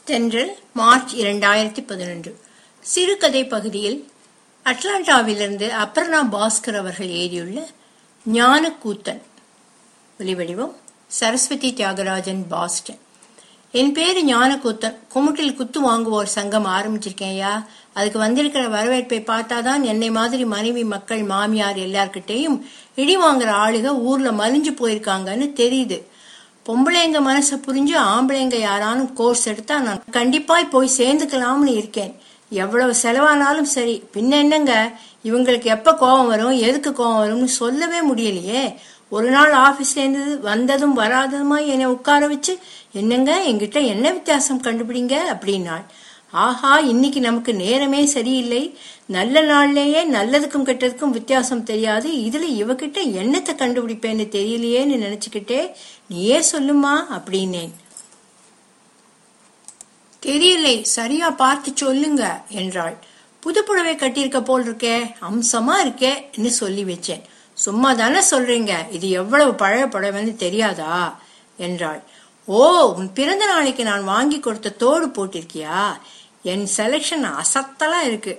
தென்றல் மார்ச் இரண்டாயிரத்தி பதினொன்று சிறுகதை பகுதியில் அட்லாண்டாவிலிருந்து அபர்ணா பாஸ்கர் அவர்கள் எழுதியுள்ள ஞானக்கூத்தன் ஒலிவடிவம் சரஸ்வதி தியாகராஜன் பாஸ்டன் என் பேரு ஞானக்கூத்தன் குமுட்டில் குத்து வாங்குவோர் சங்கம் ஆரம்பிச்சிருக்கேன்யா அதுக்கு வந்திருக்கிற வரவேற்பை பார்த்தாதான் என்னை மாதிரி மனைவி மக்கள் மாமியார் எல்லார்கிட்டையும் இடி வாங்குற ஆளுக ஊர்ல மலிஞ்சு போயிருக்காங்கன்னு தெரியுது பொம்பளைங்க மனசை புரிஞ்சு ஆம்பளைங்க யாரானும் கோர்ஸ் எடுத்தா நான் கண்டிப்பாய் போய் சேர்ந்துக்கலாம்னு இருக்கேன் எவ்வளவு செலவானாலும் சரி பின்ன என்னங்க இவங்களுக்கு எப்ப கோபம் வரும் எதுக்கு கோபம் வரும்னு சொல்லவே முடியலையே ஒரு நாள் ஆபீஸ்ல இருந்து வந்ததும் வராததுமா என்னை உட்கார வச்சு என்னங்க என்கிட்ட என்ன வித்தியாசம் கண்டுபிடிங்க அப்படின்னாள் ஆஹா இன்னைக்கு நமக்கு நேரமே சரியில்லை நல்ல நாள்லயே நல்லதுக்கும் கெட்டதுக்கும் வித்தியாசம் தெரியாது இதுல இவகிட்ட என்னத்தை கண்டுபிடிப்பேன்னு தெரியலையேன்னு நினைச்சுக்கிட்டே நீயே சொல்லுமா அப்படின்னேன் தெரியலை சரியா பார்த்து சொல்லுங்க என்றாள் புது புடவை கட்டியிருக்க போல் இருக்கே அம்சமா இருக்கேன்னு சொல்லி வச்சேன் சும்மா தானே சொல்றீங்க இது எவ்வளவு பழைய புடவைன்னு தெரியாதா என்றாள் ஓ உன் பிறந்த நாளைக்கு நான் வாங்கி கொடுத்த தோடு போட்டிருக்கியா என் செலக்ஷன் அசத்தலா இருக்கு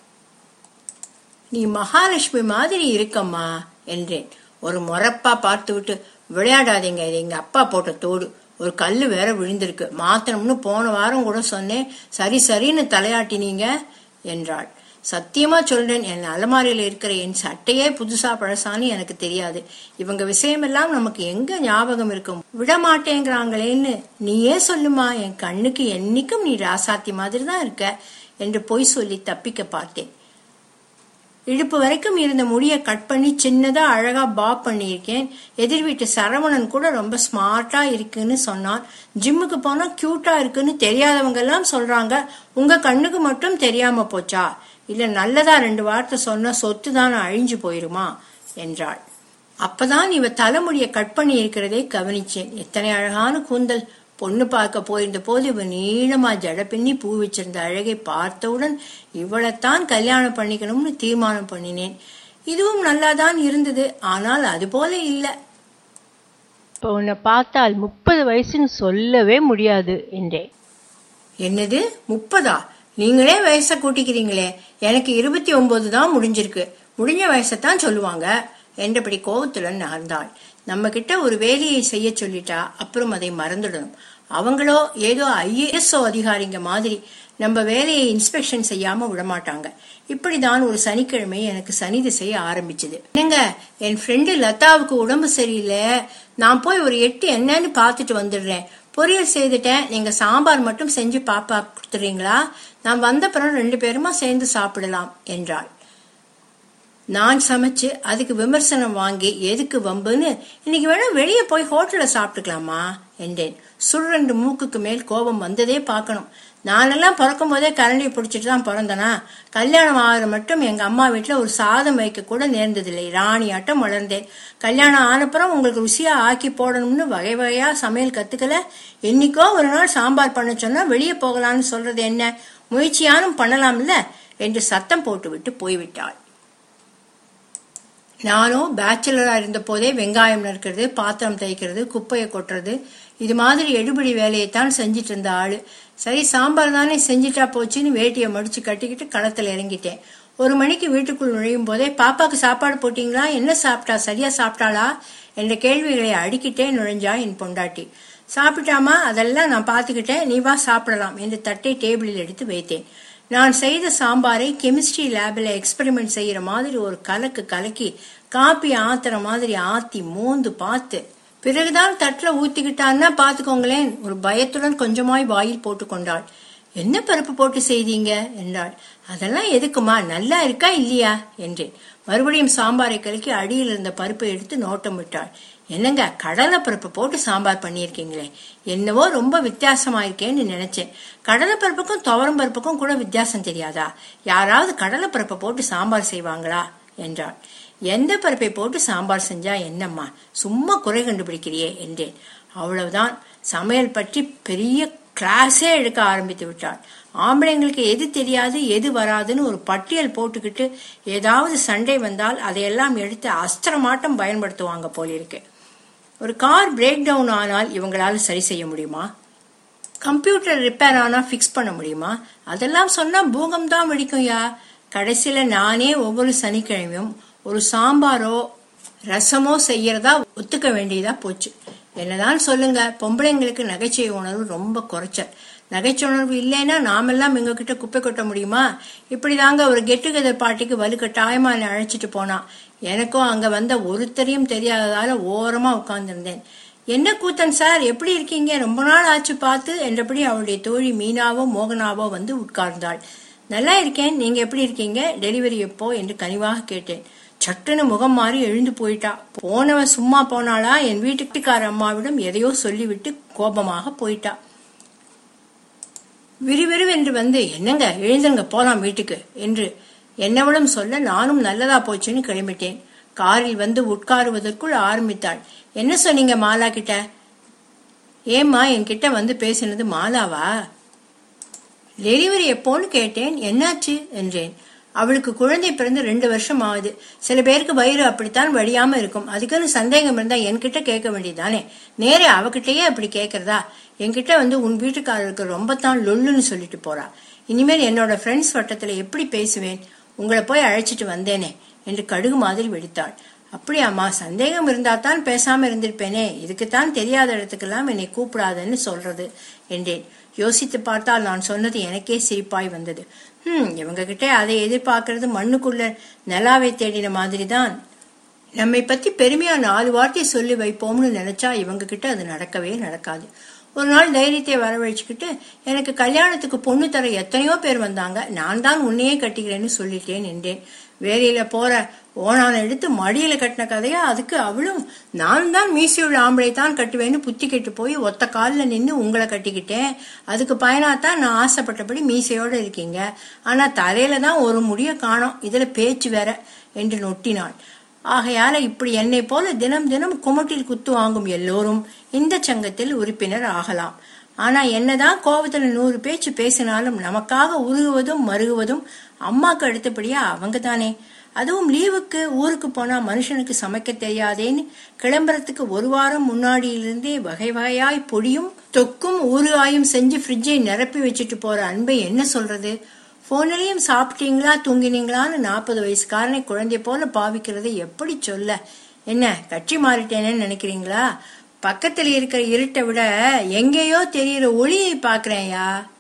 நீ மகாலட்சுமி மாதிரி இருக்கம்மா என்றேன் ஒரு முறப்பா பார்த்து விட்டு விளையாடாதீங்க இது எங்க அப்பா போட்ட தோடு ஒரு கல்லு வேற விழுந்திருக்கு மாத்தணும்னு போன வாரம் கூட சொன்னேன் சரி சரின்னு தலையாட்டினீங்க என்றாள் சத்தியமா சொல்றேன் என் அலமாரியில இருக்கிற என் சட்டையே புதுசா பழசான்னு எனக்கு தெரியாது இவங்க விஷயமெல்லாம் நமக்கு எங்க ஞாபகம் இருக்கும் விட மாட்டேங்கிறாங்களேன்னு நீயே சொல்லுமா என் கண்ணுக்கு என்னைக்கும் நீ ராசாத்தி மாதிரி தான் இருக்க என்று பொய் சொல்லி தப்பிக்க பார்த்தேன் இடுப்பு வரைக்கும் இருந்த முடிய கட் பண்ணி சின்னதா அழகா பாப் பண்ணியிருக்கேன் எதிர் வீட்டு சரவணன் கூட ரொம்ப ஸ்மார்ட்டா இருக்குன்னு சொன்னான் ஜிம்முக்கு போனா கியூட்டா இருக்குன்னு தெரியாதவங்க எல்லாம் சொல்றாங்க உங்க கண்ணுக்கு மட்டும் தெரியாம போச்சா இல்ல நல்லதா ரெண்டு வார்த்தை சொன்னா சொத்து தான் அழிஞ்சு போயிருமா என்றாள் அப்பதான் இவ தலைமுடிய கட் பண்ணி இருக்கிறதை கவனிச்சேன் எத்தனை அழகான கூந்தல் பொண்ணு பார்க்க போயிருந்த போது இவ நீளமா ஜட பின்னி பூ வச்சிருந்த அழகை பார்த்தவுடன் இவளைத்தான் கல்யாணம் பண்ணிக்கணும்னு தீர்மானம் பண்ணினேன் இதுவும் நல்லாதான் இருந்தது ஆனால் அது போல இல்ல இப்போ உன்னை பார்த்தால் முப்பது வயசுன்னு சொல்லவே முடியாது என்றேன் என்னது முப்பதா நீங்களே வயசை கூட்டிக்கிறீங்களே எனக்கு இருபத்தி ஒன்பது தான் முடிஞ்சிருக்கு முடிஞ்ச வயசைத்தான் சொல்லுவாங்க என்றபடி கோபத்துடன் நகர்ந்தாள் நம்ம கிட்ட ஒரு வேலையை செய்ய சொல்லிட்டா அப்புறம் அதை மறந்துடணும் அவங்களோ ஏதோ ஐஏஎஸ்ஓ அதிகாரிங்க மாதிரி நம்ம வேலையை இன்ஸ்பெக்ஷன் செய்யாம விடமாட்டாங்க இப்படிதான் ஒரு சனிக்கிழமை எனக்கு சனி திசை ஆரம்பிச்சது என்னங்க என் ஃப்ரெண்டு லதாவுக்கு உடம்பு சரியில்லை நான் போய் ஒரு எட்டு என்னன்னு பார்த்துட்டு வந்துடுறேன் பொரியல் செய்துட்டேன் நீங்க சாம்பார் மட்டும் செஞ்சு பாப்பா கொடுத்துறீங்களா நான் வந்தப்புறம் ரெண்டு பேருமா சேர்ந்து சாப்பிடலாம் என்றாள் நான் சமைச்சு அதுக்கு விமர்சனம் வாங்கி எதுக்கு வம்புன்னு இன்னைக்கு வேணா வெளியே போய் ஹோட்டல்ல சாப்பிட்டுக்கலாமா என்றேன் சுருண்டு மூக்குக்கு மேல் கோபம் வந்ததே பார்க்கணும் நானெல்லாம் பிறக்கும் போதே கரண்டியை பிடிச்சிட்டு தான் பிறந்தனா கல்யாணம் ஆகிற மட்டும் எங்க அம்மா வீட்டுல ஒரு சாதம் வைக்க கூட நேர்ந்ததில்லை ராணி ஆட்டம் வளர்ந்தேன் கல்யாணம் ஆனப்புறம் உங்களுக்கு ருசியா ஆக்கி போடணும்னு வகை வகையா சமையல் கத்துக்கல என்னைக்கோ ஒரு நாள் சாம்பார் பண்ண சொன்னா வெளியே போகலாம்னு சொல்றது என்ன முயற்சியானும் பண்ணலாம்ல என்று சத்தம் போட்டு விட்டு போய்விட்டாள் நானும் பேச்சுலரா இருந்த போதே வெங்காயம் நறுக்கிறது பாத்திரம் தேய்க்கிறது குப்பையை கொட்டுறது இது மாதிரி எடுபடி வேலையைத்தான் செஞ்சிட்டு இருந்த ஆளு சரி சாம்பார் தானே செஞ்சிட்டா போச்சுன்னு வேட்டியை மடிச்சு கட்டிக்கிட்டு களத்துல இறங்கிட்டேன் ஒரு மணிக்கு வீட்டுக்குள் நுழையும் போதே பாப்பாக்கு சாப்பாடு போட்டீங்களா என்ன சாப்பிட்டா சரியா சாப்பிட்டாளா என்ற கேள்விகளை அடிக்கிட்டே நுழைஞ்சா என் பொண்டாட்டி சாப்பிட்டாமா அதெல்லாம் நான் பாத்துக்கிட்டேன் நீ வா சாப்பிடலாம் என்று தட்டை டேபிளில் எடுத்து வைத்தேன் நான் செய்த சாம்பாரை கெமிஸ்ட்ரி லேபில் எக்ஸ்பெரிமெண்ட் செய்யற மாதிரி ஒரு கலக்கு கலக்கி காப்பி ஆத்துற மாதிரி ஆத்தி மோந்து பார்த்து பிறகுதான் தட்டுல ஊத்திக்கிட்டான்னா பாத்துக்கோங்களேன் ஒரு பயத்துடன் கொஞ்சமாய் வாயில் போட்டு கொண்டாள் என்ன பருப்பு போட்டு செய்தீங்க என்றாள் அதெல்லாம் எதுக்குமா நல்லா இருக்கா இல்லையா என்றேன் மறுபடியும் சாம்பாரை கலக்கி அடியில் இருந்த பருப்பை எடுத்து நோட்டம் விட்டாள் என்னங்க கடலை பருப்பு போட்டு சாம்பார் பண்ணியிருக்கீங்களே என்னவோ ரொம்ப வித்தியாசமா இருக்கேன்னு நினைச்சேன் கடலை பருப்புக்கும் துவரம் பருப்புக்கும் கூட வித்தியாசம் தெரியாதா யாராவது கடலை பருப்பை போட்டு சாம்பார் செய்வாங்களா என்றாள் எந்த பருப்பை போட்டு சாம்பார் செஞ்சா என்னம்மா சும்மா குறை கண்டுபிடிக்கிறியே என்றேன் அவ்வளவுதான் சமையல் பற்றி பெரிய கிளாஸே எடுக்க ஆரம்பித்து விட்டாள் ஆம்பளைங்களுக்கு எது தெரியாது எது வராதுன்னு ஒரு பட்டியல் போட்டுக்கிட்டு ஏதாவது சண்டை வந்தால் அதையெல்லாம் எடுத்து அஸ்திரமாட்டம் பயன்படுத்துவாங்க போலிருக்கு ஒரு கார் பிரேக் டவுன் ஆனால் இவங்களால சரி செய்ய முடியுமா கம்ப்யூட்டர் ரிப்பேர் ஆனா ஃபிக்ஸ் பண்ண முடியுமா அதெல்லாம் சொன்னா பூகம் தான் வெடிக்கும்யா கடைசியில நானே ஒவ்வொரு சனிக்கிழமையும் ஒரு சாம்பாரோ ரசமோ செய்யறதா ஒத்துக்க வேண்டியதா போச்சு என்னதான் சொல்லுங்க பொம்பளைங்களுக்கு நகைச்சுவை உணர்வு ரொம்ப குறைச்சல் நகைச்சுவை உணர்வு இல்லைன்னா நாமெல்லாம் எங்க கிட்ட குப்பை கொட்ட முடியுமா இப்படிதாங்க ஒரு கெட் டுகெதர் பார்ட்டிக்கு வலுக்கட்டாயமா என்னை அழைச்சிட்டு போனா எனக்கும் அங்க வந்த ஒருத்தரையும் தெரியாததால ஓரமா உட்கார்ந்திருந்தேன் என்ன கூத்தன் சார் எப்படி இருக்கீங்க ரொம்ப நாள் ஆச்சு பார்த்து என்றபடி அவளுடைய தோழி மீனாவோ மோகனாவோ வந்து உட்கார்ந்தாள் நல்லா இருக்கேன் நீங்க எப்படி இருக்கீங்க டெலிவரி எப்போ என்று கனிவாக கேட்டேன் சட்டுன்னு முகம் மாறி எழுந்து போயிட்டா போனவன் சும்மா போனாளா என் வீட்டுக்கார அம்மாவிடம் எதையோ சொல்லிவிட்டு கோபமாக போயிட்டா விறுவிறுவென்று வந்து என்னங்க எழுந்துங்க போலாம் வீட்டுக்கு என்று என்னவளும் சொல்ல நானும் நல்லதா போச்சுன்னு கிளம்பிட்டேன் காரில் வந்து உட்காருவதற்குள் ஆரம்பித்தாள் என்ன சொன்னீங்க மாலா கிட்ட ஏம்மா என்கிட்ட வந்து பேசினது மாலாவா டெலிவரி எப்போன்னு கேட்டேன் என்னாச்சு என்றேன் அவளுக்கு குழந்தை பிறந்து ரெண்டு வருஷம் ஆகுது சில பேருக்கு வயிறு அப்படித்தான் வழியாம இருக்கும் அதுக்குன்னு சந்தேகம் இருந்தா என்கிட்ட கேட்க வேண்டியதானே நேரே அவகிட்டயே அப்படி கேக்குறதா என்கிட்ட வந்து உன் வீட்டுக்காரருக்கு ரொம்ப தான் லொல்லுன்னு சொல்லிட்டு போறா இனிமேல் என்னோட ஃப்ரெண்ட்ஸ் வட்டத்துல எப்படி பேசுவேன் உங்களை போய் அழைச்சிட்டு வந்தேனே என்று கடுகு மாதிரி வெடித்தாள் அப்படியாம்மா சந்தேகம் இருந்தா தான் பேசாம இருந்திருப்பேனே இதுக்குத்தான் தெரியாத இடத்துக்கெல்லாம் என்னை கூப்பிடாதன்னு சொல்றது என்றேன் யோசித்து பார்த்தால் நான் சொன்னது எனக்கே சிரிப்பாய் வந்தது ஹம் இவங்க கிட்ட அதை எதிர்பார்க்கறது மண்ணுக்குள்ள நிலாவை தேடின மாதிரி தான் நம்மை பத்தி பெருமையா நாலு வார்த்தை சொல்லி வைப்போம்னு நினைச்சா இவங்க கிட்ட அது நடக்கவே நடக்காது ஒரு நாள் தைரியத்தை வரவழைச்சுக்கிட்டு எனக்கு கல்யாணத்துக்கு பொண்ணு தர எத்தனையோ பேர் வந்தாங்க நான் தான் உன்னையே கட்டிக்கிறேன்னு சொல்லிட்டேன் என்றேன் வேலையில போற ஓனான எடுத்து மடியில கட்டின கதையா அதுக்கு அவளும் நான் தான் மீசியுள்ள ஆம்பளை தான் கட்டுவேன்னு புத்தி கெட்டு போய் ஒத்த காலில் நின்று உங்களை கட்டிக்கிட்டேன் அதுக்கு பயனாத்தான் நான் ஆசைப்பட்டபடி மீசையோட இருக்கீங்க ஆனா தலையில தான் ஒரு முடிய காணோம் இதுல பேச்சு வேற என்று நொட்டினாள் ஆகையால இப்படி என்னை போல தினம் தினம் குமட்டில் குத்து வாங்கும் எல்லோரும் இந்த சங்கத்தில் உறுப்பினர் ஆகலாம் ஆனா என்னதான் கோபத்துல நூறு பேச்சு பேசினாலும் நமக்காக உருகுவதும் மருகுவதும் அம்மாக்கு அடுத்தபடியா அவங்க தானே அதுவும் லீவுக்கு ஊருக்கு போனா மனுஷனுக்கு சமைக்க தெரியாதேன்னு கிளம்புறதுக்கு ஒரு வாரம் முன்னாடியிலிருந்தே வகை வகையாய் பொடியும் தொக்கும் ஊறுகாயும் செஞ்சு ஃப்ரிட்ஜை நிரப்பி வச்சுட்டு போற அன்பை என்ன சொல்றது போனிலையும் சாப்பிட்டீங்களா தூங்கினீங்களான்னு நாற்பது வயசுக்காரனை குழந்தை போல பாவிக்கிறதை எப்படி சொல்ல என்ன கட்சி மாறிட்டேனேன்னு நினைக்கிறீங்களா பக்கத்துல இருக்கிற இருட்டை விட எங்கேயோ தெரியிற ஒளியை பாக்குறேன்யா